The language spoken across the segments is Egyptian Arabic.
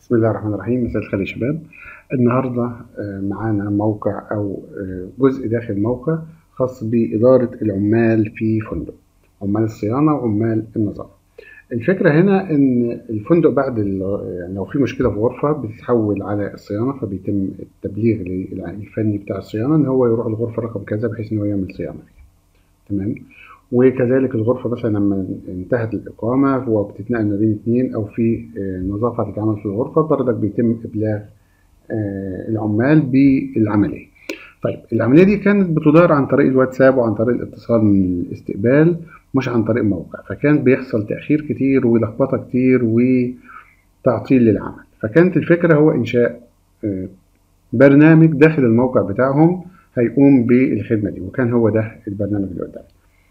بسم الله الرحمن الرحيم مساء الخير يا شباب النهارده آه، معانا موقع او آه، جزء داخل موقع خاص بإدارة العمال في فندق عمال الصيانة وعمال النظافة الفكرة هنا إن الفندق بعد ال- يعني لو في مشكلة في غرفة بتتحول على الصيانة فبيتم التبليغ للفني بتاع الصيانة إن هو يروح الغرفة رقم كذا بحيث إن هو يعمل صيانة فيها تمام وكذلك الغرفة مثلا لما انتهت الإقامة وبتتنقل ما بين اتنين أو في آه، نظافة هتتعمل في الغرفة برضك بيتم إبلاغ آه، العمال بالعملية. طيب العملية دي كانت بتدار عن طريق الواتساب وعن طريق الاتصال من الاستقبال مش عن طريق موقع فكان بيحصل تأخير كتير ولخبطة كتير وتعطيل للعمل فكانت الفكرة هو إنشاء آه، برنامج داخل الموقع بتاعهم هيقوم بالخدمة دي وكان هو ده البرنامج اللي قدامنا.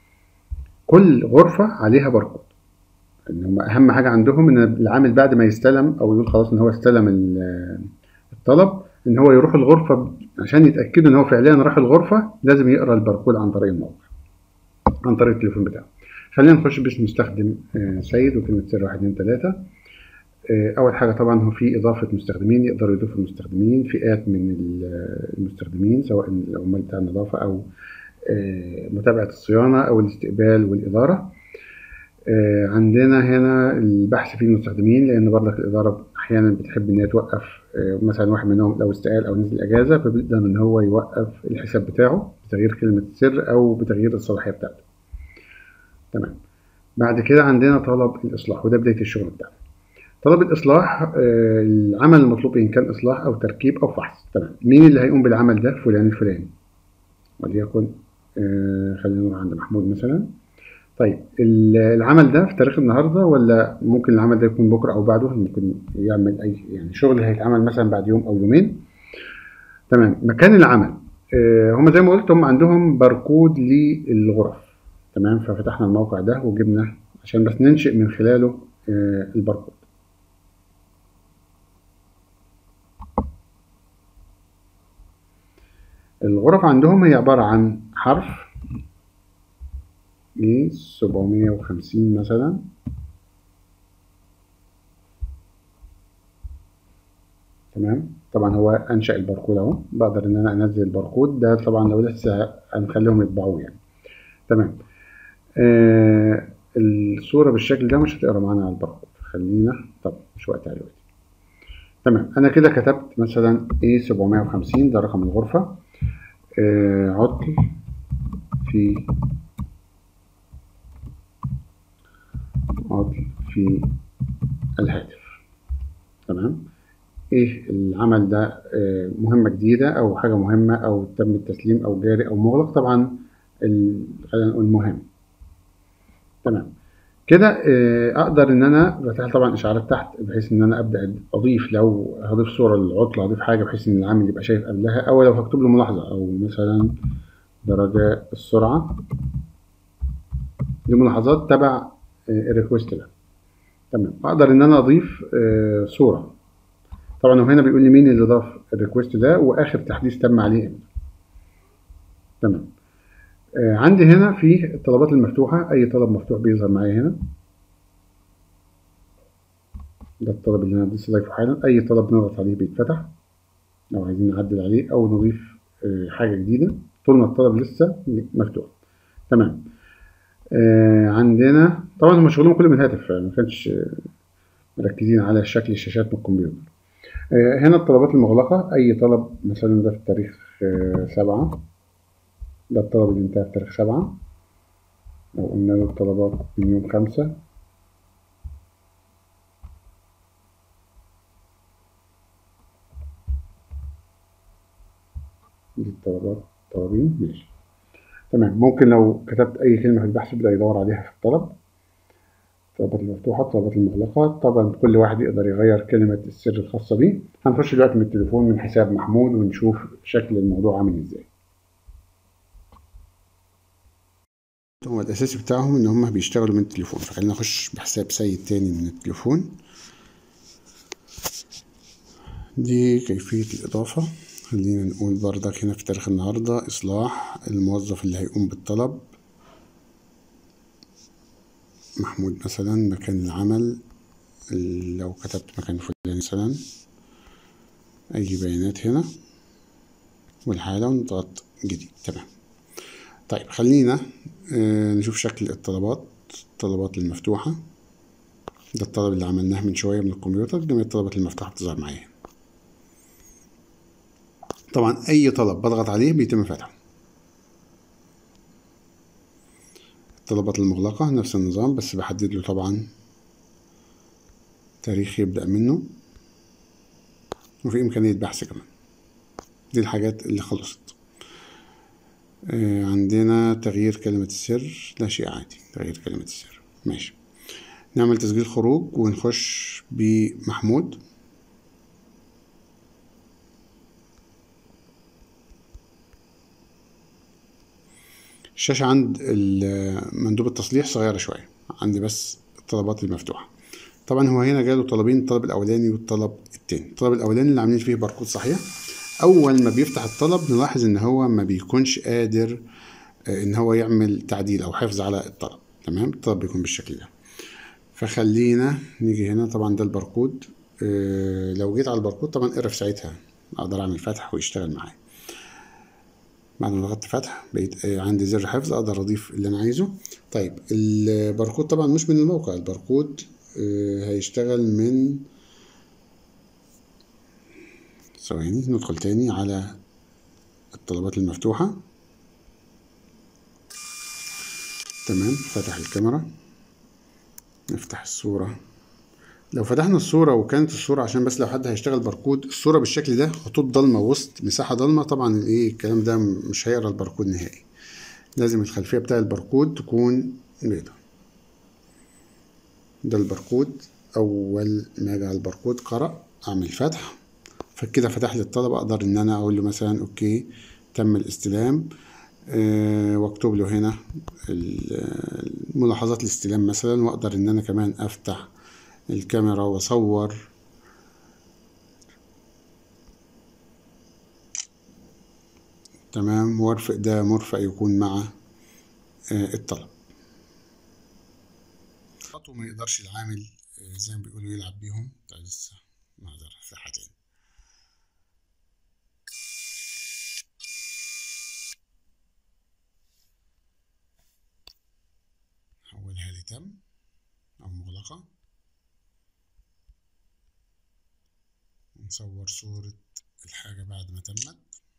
كل غرفة عليها باركود ان هم اهم حاجة عندهم ان العامل بعد ما يستلم او يقول خلاص ان هو استلم ال- الطلب ان هو يروح الغرفة عشان يتأكدوا ان هو فعليا راح الغرفة لازم يقرا الباركود عن طريق الموقع عن طريق التليفون بتاعه خلينا نخش باسم مستخدم آه، سيد وكلمة سر واحد اتنين تلاتة آه، أول حاجة طبعا هو في إضافة مستخدمين يقدروا يضيفوا المستخدمين فئات من ال- المستخدمين سواء العمال بتاع النظافة أو آه، متابعة الصيانة أو الاستقبال والإدارة آه، عندنا هنا البحث في المستخدمين لأن برضك الإدارة أحيانا بتحب إن هي توقف آه، مثلا واحد منهم لو استقال أو نزل أجازة فبيقدر إن هو يوقف الحساب بتاعه بتغيير كلمة السر أو بتغيير الصلاحية بتاعته. تمام. بعد كده عندنا طلب الإصلاح وده بداية الشغل بتاعنا. طلب الإصلاح آه، العمل المطلوب إن كان إصلاح أو تركيب أو فحص. تمام. مين اللي هيقوم بالعمل ده؟ فلان الفلاني. وليكن آه، خلينا نروح عند محمود مثلا. طيب ال- العمل ده في تاريخ النهارده ولا ممكن العمل ده يكون بكره او بعده ممكن يعمل اي يعني شغل هيتعمل مثلا بعد يوم او يومين تمام مكان العمل آه، هم زي ما قلت هم عندهم باركود للغرف تمام ففتحنا الموقع ده وجبنا عشان بس ننشئ من خلاله آه، الباركود الغرف عندهم هي عبارة عن حرف ايه 750 مثلا تمام طبعا هو انشا الباركود اهو بقدر ان انا انزل الباركود ده طبعا لو لسه هنخليهم يطبعوه يعني تمام آه الصوره بالشكل ده مش هتقرا معانا على الباركود خلينا طب مش وقت عليه دلوقتي تمام انا كده كتبت مثلا ايه 750 ده رقم الغرفه آه عطل في عطل في الهاتف تمام ايه العمل ده آه، مهمة جديدة او حاجة مهمة او تم التسليم او جاري او مغلق طبعا ال- خلينا نقول مهم تمام كده آه، اقدر ان انا بفتح طبعا اشعارات تحت بحيث ان انا ابدا اضيف لو هضيف صورة للعطل هضيف حاجة بحيث ان العامل يبقى شايف قبلها او لو هكتب له ملاحظة او مثلا درجة السرعة دي ملاحظات تبع آه، الريكوست ده تمام اقدر ان انا اضيف آه، صورة طبعا وهنا بيقول لي مين اللي ضاف الريكوست ده واخر تحديث تم عليه امتى تمام آه عندي هنا في الطلبات المفتوحة اي طلب مفتوح بيظهر معايا هنا ده الطلب اللي انا لسه ضايفه حالا اي طلب نضغط عليه بيتفتح لو عايزين نعدل عليه او نضيف آه حاجة جديدة طول ما الطلب لسه مفتوح تمام آه عندنا طبعا هم شغلهم كله من الهاتف ما كانش آه، مركزين على شكل الشاشات من الكمبيوتر آه، هنا الطلبات المغلقة أي طلب مثلا ده في تاريخ آه، سبعة ده الطلب اللي انتهى في تاريخ سبعة لو قلنا له الطلبات من يوم خمسة دي الطلبات طلبين ماشي تمام ممكن لو كتبت أي كلمة في البحث يبدأ يدور عليها في الطلب الطلبات المفتوحة الطلبات المغلقة طبعا كل واحد يقدر يغير كلمة السر الخاصة بيه هنخش دلوقتي من التليفون من حساب محمود ونشوف شكل الموضوع عامل ازاي هو الأساسي بتاعهم إن هم بيشتغلوا من التليفون فخلينا نخش بحساب سيد تاني من التليفون دي كيفية الإضافة خلينا نقول بردك هنا في تاريخ النهاردة إصلاح الموظف اللي هيقوم بالطلب محمود مثلا مكان العمل لو كتبت مكان فلان مثلا أي بيانات هنا والحالة ونضغط جديد تمام طيب خلينا آه نشوف شكل الطلبات الطلبات المفتوحة ده الطلب اللي عملناه من شوية من الكمبيوتر جميع الطلبات المفتوحة بتظهر معايا طبعا أي طلب بضغط عليه بيتم فتحه الطلبات المغلقة نفس النظام بس بحدد له طبعا تاريخ يبدأ منه وفي إمكانية بحث كمان دي الحاجات اللي خلصت آه عندنا تغيير كلمة السر لا شيء عادي تغيير كلمة السر ماشي نعمل تسجيل خروج ونخش بمحمود الشاشة عند مندوب التصليح صغيرة شوية عندي بس الطلبات المفتوحة طبعا هو هنا جاله طلبين الطلب الأولاني والطلب التاني الطلب الأولاني اللي عاملين فيه باركود صحيح أول ما بيفتح الطلب نلاحظ إن هو ما بيكونش قادر إن هو يعمل تعديل أو حفظ على الطلب تمام الطلب بيكون بالشكل ده فخلينا نيجي هنا طبعا ده الباركود اه لو جيت على الباركود طبعا اقرا ساعتها اقدر اعمل فتح ويشتغل معايا بعد ما ضغطت فتح بقيت اه عندي زر حفظ اقدر اضيف اللي انا عايزه طيب الباركود طبعا مش من الموقع الباركود اه هيشتغل من ثواني ندخل تاني على الطلبات المفتوحة تمام فتح الكاميرا نفتح الصورة لو فتحنا الصورة وكانت الصورة عشان بس لو حد هيشتغل باركود الصورة بالشكل ده خطوط ضلمة وسط مساحة ضلمة طبعا الايه الكلام ده مش هيقرا الباركود نهائي لازم الخلفية بتاع الباركود تكون بيضة ده الباركود أول ما أجي على الباركود قرأ أعمل فتح فكده فتح لي الطلب أقدر إن أنا أقول له مثلا أوكي تم الاستلام أه واكتب له هنا ملاحظات الاستلام مثلا واقدر ان انا كمان افتح الكاميرا واصور تمام وارفق ده مرفق يكون مع أه الطلب وما يقدرش العامل زي ما بيقولوا يلعب بيهم لسه معذرة في حاجتين حولها لي تم أو مغلقة نصور صورة الحاجة بعد ما تمت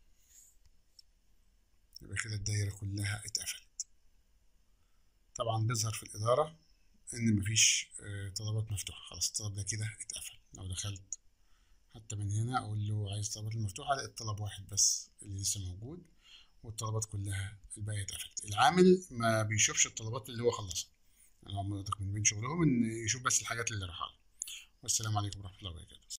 يبقى كده الدايرة كلها اتقفلت طبعا بيظهر في الإدارة إن مفيش طلبات مفتوحة خلاص الطلب ده كده اتقفل لو دخلت حتى من هنا أقول له عايز طلبات المفتوحة ألاقي الطلب واحد بس اللي لسه موجود والطلبات كلها الباقية اتقفلت العامل ما بيشوفش الطلبات اللي هو خلصها يعني من بين شغلهم ان يشوف بس الحاجات اللي راحها والسلام عليكم ورحمه الله وبركاته